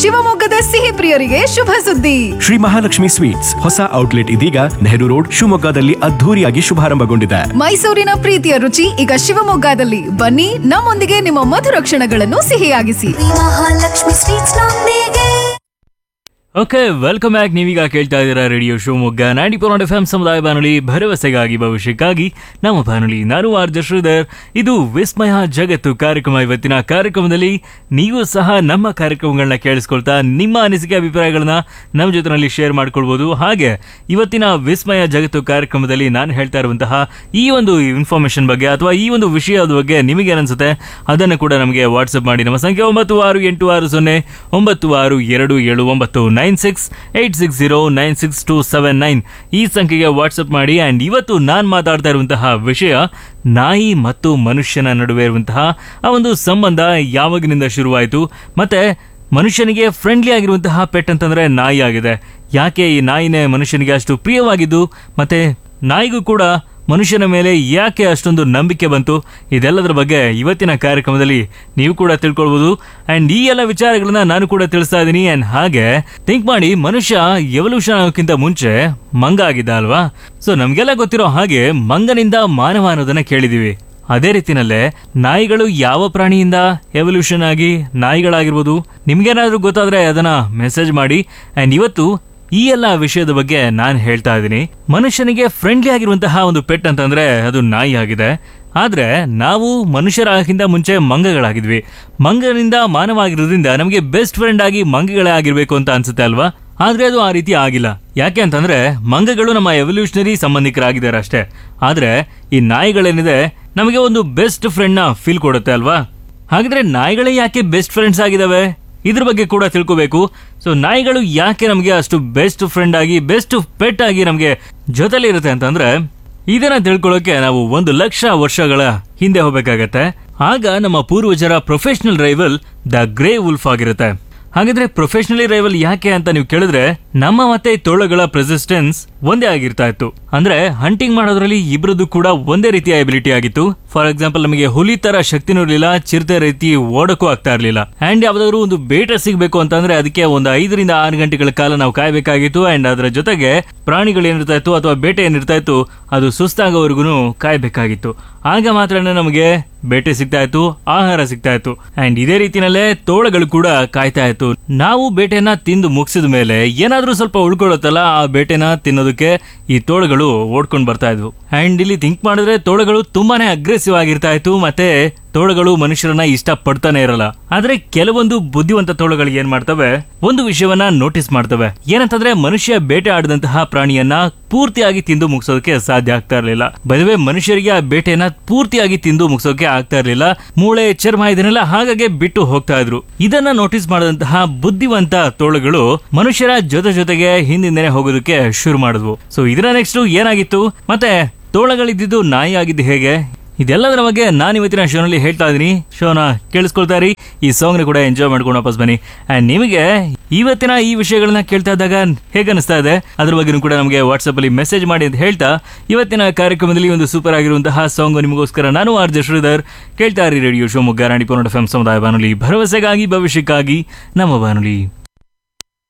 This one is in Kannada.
ಶಿವಮೊಗ್ಗದ ಸಿಹಿ ಪ್ರಿಯರಿಗೆ ಶುಭ ಸುದ್ದಿ ಶ್ರೀ ಮಹಾಲಕ್ಷ್ಮಿ ಸ್ವೀಟ್ಸ್ ಹೊಸ ಔಟ್ಲೆಟ್ ಇದೀಗ ನೆಹರು ರೋಡ್ ಶಿವಮೊಗ್ಗದಲ್ಲಿ ಅದ್ಧೂರಿಯಾಗಿ ಶುಭಾರಂಭಗೊಂಡಿದೆ ಮೈಸೂರಿನ ಪ್ರೀತಿಯ ರುಚಿ ಈಗ ಶಿವಮೊಗ್ಗದಲ್ಲಿ ಬನ್ನಿ ನಮ್ಮೊಂದಿಗೆ ನಿಮ್ಮ ಮಧುರ ಕ್ಷಣಗಳನ್ನು ಸಿಹಿಯಾಗಿಸಿ ಮಹಾಲಕ್ಷ್ಮಿ ಸ್ವೀಟ್ಸ್ ನೊಂದಿಗೆ ಓಕೆ ವೆಲ್ಕಮ್ ಬ್ಯಾಕ್ ನೀವೀಗ ಕೇಳ್ತಾ ಇದ್ದೀರಾ radio Shivamogga ninety four F M ಸಮುದಾಯ ಬಾನುಲಿ ಭರವಸೆಗಾಗಿ ಭವಿಷ್ಯಕ್ಕಾಗಿ ನಮ್ಮ ಬಾನುಲಿ ನಾನು ಆರ್ ಶ್ರೀಧರ್ ಇದು ವಿಸ್ಮಯ ಜಗತ್ತು ಕಾರ್ಯಕ್ರಮ ಇವತ್ತಿನ ಕಾರ್ಯಕ್ರಮದಲ್ಲಿ ನೀವು ಸಹ ನಮ್ಮ ಕಾರ್ಯಕ್ರಮಗಳನ್ನ ಕೇಳಿಸ್ಕೊಳ್ತಾ ನಿಮ್ಮ ಅನಿಸಿಕೆ ಅಭಿಪ್ರಾಯಗಳನ್ನ ನಮ್ಮ ಜೊತೆನಲ್ಲಿ ಶೇರ್ ಮಾಡ್ಕೊಳ್ಬೋದು ಹಾಗೆ ಇವತ್ತಿನ ವಿಸ್ಮಯ ಜಗತ್ತು ಕಾರ್ಯಕ್ರಮದಲ್ಲಿ ನಾನು ಹೇಳ್ತಾ ಇರುವಂತಹ ಈ ಒಂದು ಇನ್ಫಾರ್ಮೇಶನ್ ಬಗ್ಗೆ ಅಥವಾ ಈ ಒಂದು ವಿಷಯದ ಬಗ್ಗೆ ನಿಮಗೆ ಅನಿಸುತ್ತೆ ಅದನ್ನು ಕೂಡ ನಮಗೆ ವಾಟ್ಸಪ್ ಮಾಡಿ ನಮ್ಮ ಸಂಖ್ಯೆ ಒಂಬತ್ತು ಆರು ಎಂಟು ಆರು ಸೊನ್ನೆ ಒಂಬತ್ತು ಆರು ಎರಡು ಏಳು ಒಂಬತ್ತು nine six eight six zero nine six two seven nine ಈ ಸಂಖ್ಯೆಗೆ ವಾಟ್ಸಪ್ ಮಾಡಿ ಆ್ಯಂಡ್ ಇವತ್ತು ನಾನು ಮಾತಾಡ್ತಾ ಇರುವಂತಹ ವಿಷಯ ನಾಯಿ ಮತ್ತು ಮನುಷ್ಯನ ನಡುವೆ ಇರುವಂತಹ ಆ ಒಂದು ಸಂಬಂಧ ಯಾವಾಗಿನಿಂದ ಶುರುವಾಯಿತು ಮತ್ತೆ ಮನುಷ್ಯನಿಗೆ ಫ್ರೆಂಡ್ಲಿ ಆಗಿರುವಂತಹ ಪೆಟ್ ಅಂತಂದ್ರೆ ನಾಯಿ ಆಗಿದೆ ಯಾಕೆ ಈ ನಾಯಿನೇ ಮನುಷ್ಯನಿಗೆ ಅಷ್ಟು ಪ್ರಿಯವಾಗಿದ್ದು ಮತ್ತೆ ನಾಯಿಗೂ ಕೂಡ ಮನುಷ್ಯನ ಮೇಲೆ ಯಾಕೆ ಅಷ್ಟೊಂದು ನಂಬಿಕೆ ಬಂತು ಇದೆಲ್ಲದರ ಬಗ್ಗೆ ಇವತ್ತಿನ ಕಾರ್ಯಕ್ರಮದಲ್ಲಿ ನೀವು ಕೂಡ ತಿಳ್ಕೊಳ್ಬೋದು ಅಂಡ್ ಈ ಎಲ್ಲ ವಿಚಾರಗಳನ್ನ ನಾನು ಕೂಡ ತಿಳಿಸ್ತಾ ಇದ್ದೀನಿ ಅಂಡ್ ಹಾಗೆ ಥಿಂಕ್ ಮಾಡಿ ಮನುಷ್ಯ ಎವಲ್ಯೂಷನ್ ಆಗೋಕ್ಕಿಂತ ಮುಂಚೆ ಮಂಗ ಆಗಿದ್ದ ಅಲ್ವಾ ಸೊ ನಮ್ಗೆಲ್ಲ ಗೊತ್ತಿರೋ ಹಾಗೆ ಮಂಗನಿಂದ ಮಾನವ ಅನ್ನೋದನ್ನ ಕೇಳಿದೀವಿ ಅದೇ ರೀತಿನಲ್ಲೇ ನಾಯಿಗಳು ಯಾವ ಪ್ರಾಣಿಯಿಂದ ಎವಲ್ಯೂಷನ್ ಆಗಿ ನಾಯಿಗಳಾಗಿರ್ಬೋದು ನಿಮ್ಗೇನಾದ್ರೂ ಗೊತ್ತಾದ್ರೆ ಅದನ್ನ ಮೆಸೇಜ್ ಮಾಡಿ ಅಂಡ್ ಇವತ್ತು ಈ ಎಲ್ಲ ವಿಷಯದ ಬಗ್ಗೆ ನಾನು ಹೇಳ್ತಾ ಇದ್ದೀನಿ ಮನುಷ್ಯನಿಗೆ ಫ್ರೆಂಡ್ಲಿ ಆಗಿರುವಂತಹ ಒಂದು ಪೆಟ್ ಅಂತಂದ್ರೆ ಅದು ನಾಯಿ ಆಗಿದೆ ಆದ್ರೆ ನಾವು ಮನುಷ್ಯರಾಗಿಂತ ಮುಂಚೆ ಮಂಗಗಳಾಗಿದ್ವಿ ಮಂಗನಿಂದ ಮಾನವ ಆಗಿರೋದ್ರಿಂದ ನಮಗೆ ಬೆಸ್ಟ್ ಫ್ರೆಂಡ್ ಆಗಿ ಮಂಗಗಳೇ ಆಗಿರ್ಬೇಕು ಅಂತ ಅನ್ಸುತ್ತೆ ಅಲ್ವಾ ಆದ್ರೆ ಅದು ಆ ರೀತಿ ಆಗಿಲ್ಲ ಯಾಕೆ ಅಂತಂದ್ರೆ ಮಂಗಗಳು ನಮ್ಮ ಎವಲ್ಯೂಷನರಿ ಸಂಬಂಧಿಕರಾಗಿದ್ದಾರೆ ಅಷ್ಟೇ ಆದ್ರೆ ಈ ನಾಯಿಗಳೇನಿದೆ ನಮಗೆ ಒಂದು ಬೆಸ್ಟ್ ಫ್ರೆಂಡ್ ನ ಫೀಲ್ ಕೊಡುತ್ತೆ ಅಲ್ವಾ ಹಾಗಿದ್ರೆ ನಾಯಿಗಳೇ ಯಾಕೆ ಬೆಸ್ಟ್ ಫ್ರೆಂಡ್ಸ್ ಆಗಿದಾವೆ ಇದ್ರ ಬಗ್ಗೆ ಕೂಡ ತಿಳ್ಕೋಬೇಕು ಸೊ ನಾಯಿಗಳು ಯಾಕೆ ನಮಗೆ ಅಷ್ಟು ಬೆಸ್ಟ್ ಫ್ರೆಂಡ್ ಆಗಿ ಬೆಸ್ಟ್ ಪೆಟ್ ಆಗಿ ನಮಗೆ ಜೊತೆಲಿ ಇರುತ್ತೆ ಅಂತಂದ್ರೆ ಇದನ್ನ ತಿಳ್ಕೊಳ್ಳೋಕೆ ನಾವು ಒಂದು ಲಕ್ಷ ವರ್ಷಗಳ ಹಿಂದೆ ಹೋಗ್ಬೇಕಾಗತ್ತೆ ಆಗ ನಮ್ಮ ಪೂರ್ವಜರ professional rival the grey wolf ಆಗಿರುತ್ತೆ ಹಾಗಾದ್ರೆ ಪ್ರೊಫೆಷನಲಿ ರೈವಲ್ ಯಾಕೆ ಅಂತ ನೀವು ಕೇಳಿದ್ರೆ ನಮ್ಮ ಮತ್ತೆ ತೋಳಗಳ ಪ್ರೆಸಿಸ್ಟೆನ್ಸ್ ಒಂದೇ ಆಗಿರ್ತಾ ಇತ್ತು ಅಂದ್ರೆ ಹಂಟಿಂಗ್ ಮಾಡೋದ್ರಲ್ಲಿ ಇಬ್ರದ್ದು ಕೂಡ ಒಂದೇ ರೀತಿಯ ಎಬಿಲಿಟಿ ಆಗಿತ್ತು ಫಾರ್ ಎಕ್ಸಾಂಪಲ್ ನಮಗೆ ಹುಲಿ ತರ ಶಕ್ತಿನೂ ಇರಲಿಲ್ಲ ಚಿರತೆ ರೀತಿ ಓಡಕ್ಕೂ ಆಗ್ತಾ ಇರಲಿಲ್ಲ ಅಂಡ್ ಯಾವ್ದಾದ್ರು ಒಂದು ಬೇಟೆ ಸಿಗ್ಬೇಕು ಅಂತಂದ್ರೆ ಅದಕ್ಕೆ ಒಂದು ಐದರಿಂದ ಆರು ಗಂಟೆಗಳ ಕಾಲ ನಾವು ಕಾಯ್ಬೇಕಾಗಿತ್ತು ಅಂಡ್ ಅದರ ಜೊತೆಗೆ ಪ್ರಾಣಿಗಳು ಏನಿರ್ತಾ ಇತ್ತು ಅಥವಾ ಬೇಟೆ ಏನಿರ್ತಾ ಇತ್ತು ಅದು ಸುಸ್ತಾಗೋವರೆಗೂ ಕಾಯ್ಬೇಕಾಗಿತ್ತು ಆಗ ಮಾತ್ರ ನಮಗೆ ಬೇಟೆ ಸಿಗ್ತಾ ಇತ್ತು ಆಹಾರ ಸಿಗ್ತಾ ಇತ್ತು ಅಂಡ್ ಇದೇ ರೀತಿನಲ್ಲೇ ತೋಳಗಳು ಕೂಡ ಕಾಯ್ತಾ ಇತ್ತು ನಾವು ಬೇಟೆನ ತಿಂದು ಮುಗಿಸಿದ ಮೇಲೆ ಏನಾದ್ರೂ ಸ್ವಲ್ಪ ಉಳ್ಕೊಳ್ಳುತ್ತಲ್ಲ ಆ ಬೇಟೆನ ತಿನ್ನೋದಕ್ಕೆ ಈ ತೋಳಗಳು ಓಡ್ಕೊಂಡು ಬರ್ತಾ ಇದ್ವು ಅಂಡ್ ಇಲ್ಲಿ ಥಿಂಕ್ ಮಾಡಿದ್ರೆ ತೋಳಗಳು ತುಂಬಾನೇ ಅಗ್ರೆಸಿವ್ ಆಗಿರ್ತಾ ಇತ್ತು ಮತ್ತೆ ತೋಳಗಳು ಮನುಷ್ಯರನ್ನ ಇಷ್ಟ ಪಡ್ತಾನೆ ಇರಲ್ಲ ಆದ್ರೆ ಕೆಲವೊಂದು ಬುದ್ಧಿವಂತ ತೋಳಗಳು ಏನ್ ಮಾಡ್ತವೆ ಒಂದು ವಿಷಯವನ್ನ ನೋಟಿಸ್ ಮಾಡ್ತವೆ ಏನಂತಂದ್ರೆ ಮನುಷ್ಯ ಬೇಟೆ ಆಡದಂತಹ ಪ್ರಾಣಿಯನ್ನ ಪೂರ್ತಿಯಾಗಿ ತಿಂದು ಮುಗಿಸೋದಕ್ಕೆ ಸಾಧ್ಯ ಆಗ್ತಾ ಇರಲಿಲ್ಲ ಬದವೇ ಮನುಷ್ಯರಿಗೆ ಆ ಬೇಟೆಯನ್ನ ಪೂರ್ತಿಯಾಗಿ ತಿಂದು ಮುಗಿಸೋಕೆ ಆಗ್ತಾ ಇರಲಿಲ್ಲ ಮೂಳೆ ಚರ್ಮ ಇದನ್ನೆಲ್ಲ ಹಾಗಾಗಿ ಬಿಟ್ಟು ಹೋಗ್ತಾ ಇದ್ರು ಇದನ್ನ ನೋಟಿಸ್ ಮಾಡದಂತಹ ಬುದ್ಧಿವಂತ ತೋಳಗಳು ಮನುಷ್ಯರ ಜೊತೆ ಜೊತೆಗೆ ಹಿಂದಿಂದನೇ ಹೋಗೋದಕ್ಕೆ ಶುರು ಮಾಡಿದ್ವು ಸೊ ಇದರ ನೆಕ್ಸ್ಟ್ ಏನಾಗಿತ್ತು ಮತ್ತೆ ತೋಳಗಳಿದ್ದು ನಾಯಿ ಆಗಿದ್ದು ಹೇಗೆ ಇದೆಲ್ಲದರ ಬಗ್ಗೆ ನಾನು ಇವತ್ತಿನ ಶೋನಲ್ಲಿ ಹೇಳ್ತಾ ಇದ್ದೀನಿ ಶೋನ ಕೇಳಿಸ್ಕೊಳ್ತಾ ಇರಿ ಈ ಸಾಂಗ್ನ ಕೂಡ ಎಂಜಾಯ್ ಮಾಡ್ಕೊಂಡು ವಾಪಸ್ ಬನ್ನಿ ಅಂಡ್ ನಿಮಗೆ ಇವತ್ತಿನ ಈ ವಿಷಯಗಳನ್ನ ಕೇಳ್ತಾ ಇದ್ದಾಗ ಹೇಗೆ ಅನಿಸ್ತಾ ಇದೆ ಅದ್ರ ಬಗ್ಗೆನೂ ಕೂಡ ನಮಗೆ ವಾಟ್ಸಪ್ ಅಲ್ಲಿ ಮೆಸೇಜ್ ಮಾಡಿ ಅಂತ ಹೇಳ್ತಾ ಇವತ್ತಿನ ಕಾರ್ಯಕ್ರಮದಲ್ಲಿ ಒಂದು ಸೂಪರ್ ಆಗಿರುವಂತಹ ಸಾಂಗ್ ನಿಮಗೋಸ್ಕರ ನಾನು ಆರ್ ಜೆ ಶ್ರೀಧರ್ ಕೇಳ್ತಾ ಇರಿ ರೇಡಿಯೋ ಶಿವಮೊಗ್ಗ ರಾಣಿ ಪೋನಡ್ ಎಫ್ ಸಮುದಾಯ ಬಾನುಲಿ ಭರವಸೆಗಾಗಿ ಭವಿಷ್ಯಕ್ಕಾಗಿ ನಮ್ಮ ಬಾನುಲಿ